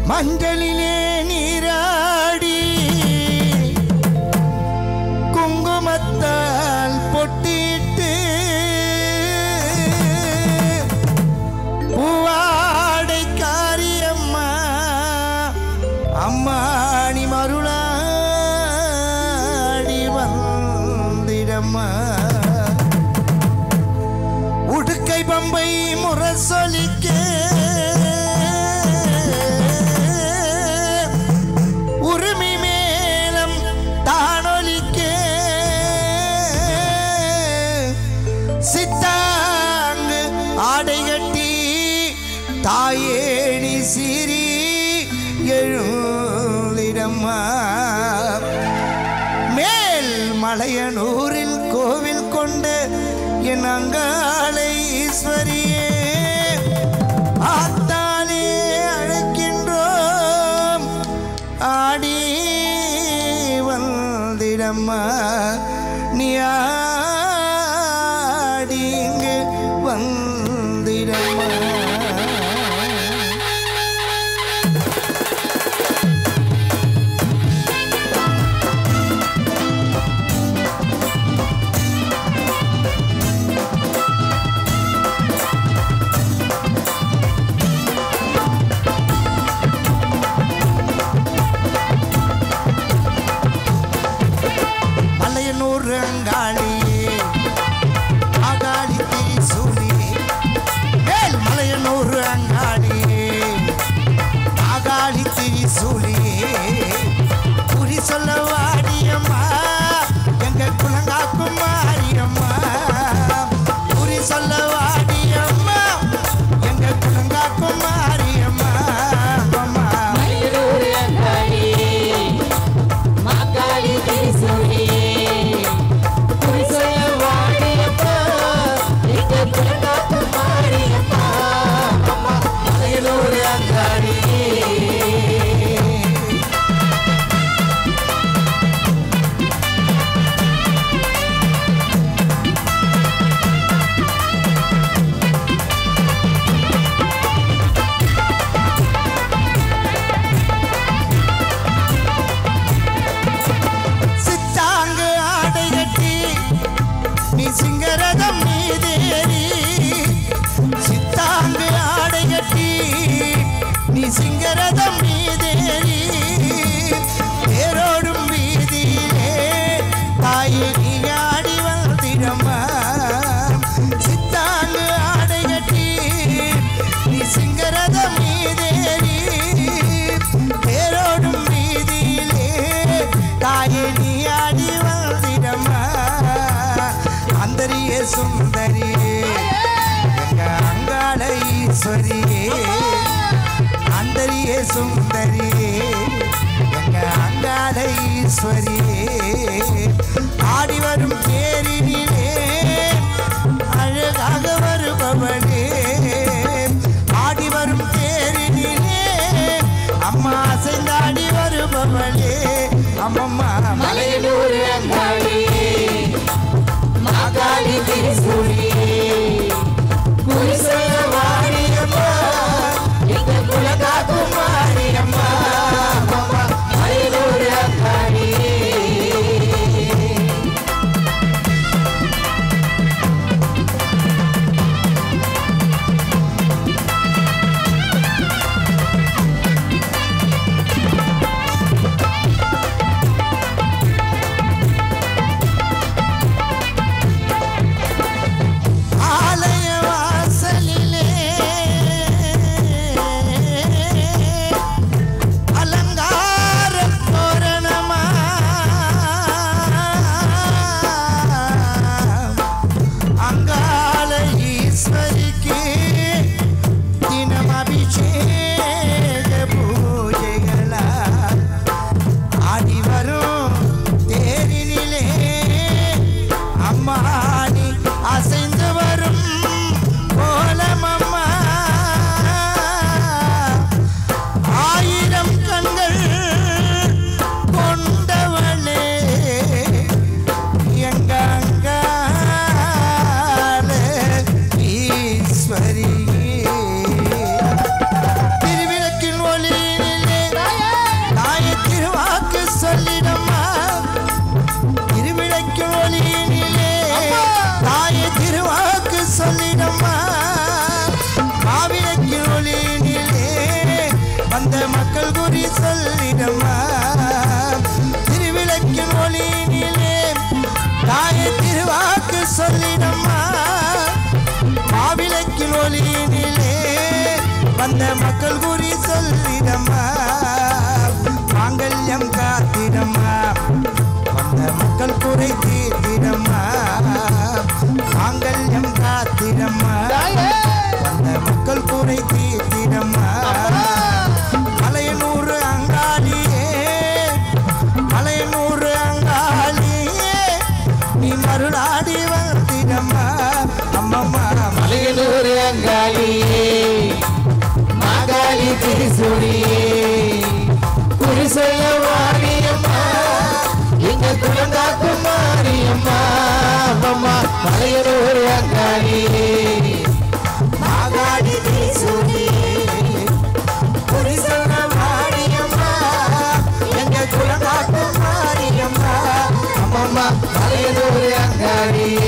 மஞ்சளிலே நீராடி குங்குமத்தால் பொட்டிட்டு பூவாடை காரியம்மா அம்மாணி மருளாடி வந்திடம்மா உடுக்கை பம்பை முரசொலிக்க உரிமை மேலம் தானொலிக்க சித்தாங்கு ஆடை கட்டி தாயேணி சிறி எழுந்திடம்மா மேல் மலையனூரில் கோவில் கொண்டு என் அங்காளை ஈஸ்வரியே ஆத்தாலே அழைக்கின்றோம் ஆடி வந்திடம்மா நீ ஆடி இங்கு வந்திடம்மா மலையனூர் அங்காளியே அகாளி திரிசூலியே மேல் மலையனூர் அங்காளியே அகாளி திரிசூலியே குறி சொல்ல வாடியம்மா எங்க குலங்காக்கும் மாரியம்மா குறி சொல்ல வாடியம்மா எங்க குலங்காக்கும் மாரியம்மா அம்மா மயிலூர் அங்காளியே, மாக்காளி திரிசூலியே, குறி சொல்ல வாடியப்பா, எங்க குலங்காத்து மாரியப்பா. அம்மா, மயிலூர் அங்காளியே. சித்தாங்கு ஆடை கட்டி நீ சிங்கரதம் மீதேறி சித்தாங்கு ஆடை கட்டி நீ சிங்கரதம் மீதேறி தேரோடும் வீதியிலே தாயே நீ ஆடி வந்திடம்மா சித்தாங்கு ஆடை கட்டி நீ சிங்கரதம் மீதேறி தேரோடும் வீதியிலே தாயே நீ ஆடி வந்திடம்மா அந்தரியே சுந்தரியே எங்க அங்காள ஈஸ்வரியே அந்தரியே சுந்தரியே எங்க அங்காள ஈஸ்வரியே ஆடி வரும் தேரினிலே அழகாக வருபவனே ஆடி வரும் தேரினிலே அம்மா அசைந்தாடி வருபவளே அம்மம்மா மலை மலையனூர் அங்காளியே, மாக்காளி திரிசூலியே, குறி சொல்ல வாடியப்பா, எங்க குலங்காத்து மாரியம்மா. அம்மா, மயிலூர் அங்காளியே வந்த மக்கள் குறி சொல்லிடம்மா மாங்கல்யம் காத்திடம்மா வந்த மக்கள் குறை தீர்த்திடம்மா மாங்கல்யம் காத்திடம்மா வந்த மக்கள் குறை தீர்த்திடம்மா மலையனூர் அங்காளியே மலையனூர் அங்காளியே நீ மருளாடி வந்திடம்மா அம்மம்மா மலையனூர் அங்காளியே மாகாளி திரிசூரியே குறிசொல்ல வாரியம்மா எங்க குலங்காக்கும் மாரியம்மா அம்மா மலையனூர் அங்காளியே மாகாடி திரிசூலியே குறிசொல்ல மாரியம்மா எங்க குலங்காட்டு மாரியம்மா அம்மா மலையனூர் அங்காளியே